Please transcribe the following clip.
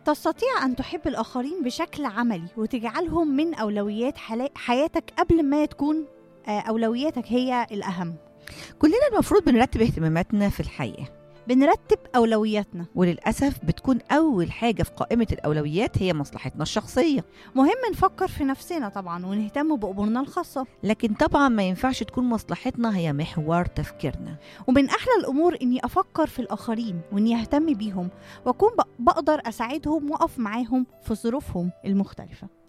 تستطيع أن تحب الآخرين بشكل عملي وتجعلهم من أولويات حلا- حياتك قبل ما تكون آه، أولوياتك هي الأهم كلنا المفروض بنرتب اهتماماتنا في الحياه بنرتب أولوياتنا وللاسف بتكون اول حاجه في قائمه الاولويات هي مصلحتنا الشخصيه مهم نفكر في نفسنا طبعا ونهتم بأمورنا الخاصة لكن طبعا ما ينفعش تكون مصلحتنا هي محور تفكيرنا ومن أحلى الأمور إني أفكر في الآخرين وإني أهتم بيهم وأكون بق- بقدر أساعدهم وأقف معاهم في ظروفهم المختلفة